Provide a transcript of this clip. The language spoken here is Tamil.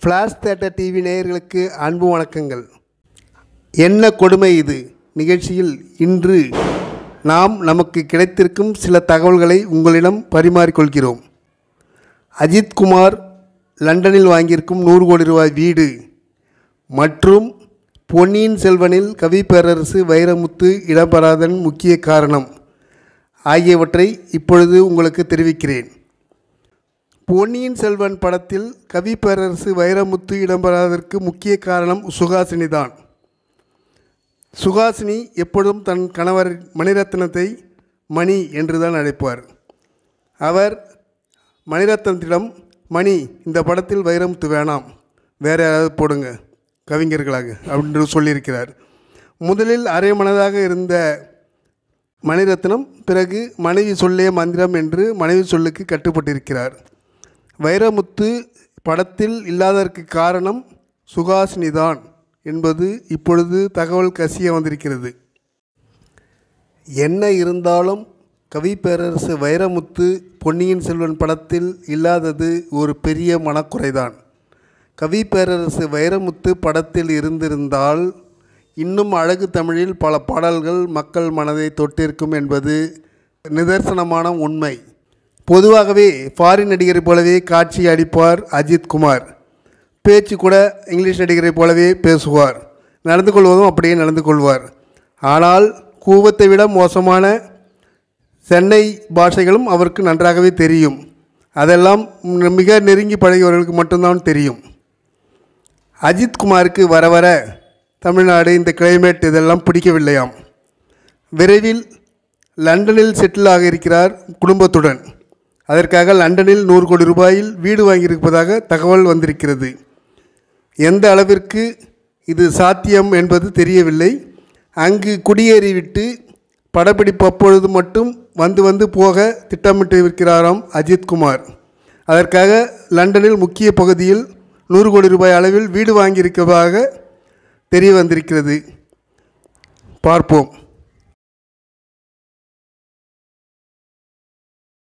ஃப்ளாஷ் தேட்டர் டிவி நேயர்களுக்கு அன்பு வணக்கங்கள் என்ன கொடுமை இது நிகழ்ச்சியில் இன்று நாம் நமக்கு கிடைத்திருக்கும் சில தகவல்களை உங்களிடம் பரிமாறிக்கொள்கிறோம் அஜித்குமார் லண்டனில் வாங்கியிருக்கும் நூறு கோடி ரூபாய் வீடு மற்றும் பொன்னியின் செல்வனில் கவி பேரரசு வைரமுத்து இடம்பெறாதன் முக்கிய காரணம் ஆகியவற்றை இப்பொழுது உங்களுக்கு தெரிவிக்கிறேன் பொன்னியின் செல்வன் படத்தில் கவி பேரரசு வைரமுத்து இடம்பெறாததற்கு முக்கிய காரணம் சுகாசினி தான் சுகாசினி எப்பொழுதும் தன் கணவர் மணிரத்னத்தை மணி என்று தான் அழைப்பார் அவர் மணிரத்னத்திடம் மணி இந்த படத்தில் வைரமுத்து வேணாம் வேறு யாராவது போடுங்க கவிஞர்களாக அப்படின்னு சொல்லியிருக்கிறார் முதலில் அரை மனதாக இருந்த மணிரத்னம் பிறகு மனைவி சொல்லே மந்திரம் என்று மனைவி சொல்லுக்கு கட்டுப்பட்டிருக்கிறார் வைரமுத்து படத்தில் இல்லாததற்கு காரணம் சுகாசினி தான் என்பது இப்பொழுது தகவல் கசிய வந்திருக்கிறது என்ன இருந்தாலும் கவி பேரரசு வைரமுத்து பொன்னியின் செல்வன் படத்தில் இல்லாதது ஒரு பெரிய மனக்குறைதான் கவி பேரரசு வைரமுத்து படத்தில் இருந்திருந்தால் இன்னும் அழகு தமிழில் பல பாடல்கள் மக்கள் மனதை தொட்டிருக்கும் என்பது நிதர்சனமான உண்மை பொதுவாகவே ஃபாரின் நடிகரை போலவே காட்சி அடிப்பார் அஜித் குமார் பேச்சு கூட இங்கிலீஷ் நடிகரை போலவே பேசுவார் நடந்து கொள்வதும் அப்படியே நடந்து கொள்வார் ஆனால் கூவத்தை விட மோசமான சென்னை பாஷைகளும் அவருக்கு நன்றாகவே தெரியும் அதெல்லாம் மிக நெருங்கி பழகியவர்களுக்கு மட்டும்தான் தெரியும் அஜித் குமாருக்கு வர வர தமிழ்நாடு இந்த கிளைமேட் இதெல்லாம் பிடிக்கவில்லையாம் விரைவில் லண்டனில் செட்டில் ஆக இருக்கிறார் குடும்பத்துடன் அதற்காக லண்டனில் நூறு கோடி ரூபாயில் வீடு வாங்கியிருப்பதாக தகவல் வந்திருக்கிறது எந்த அளவிற்கு இது சாத்தியம் என்பது தெரியவில்லை அங்கு குடியேறிவிட்டு படப்பிடிப்பு அப்பொழுது மட்டும் வந்து வந்து போக திட்டமிட்டு இருக்கிறாராம் அஜித்குமார் அதற்காக லண்டனில் முக்கிய பகுதியில் நூறு கோடி ரூபாய் அளவில் வீடு வாங்கியிருப்பதாக தெரிய வந்திருக்கிறது பார்ப்போம்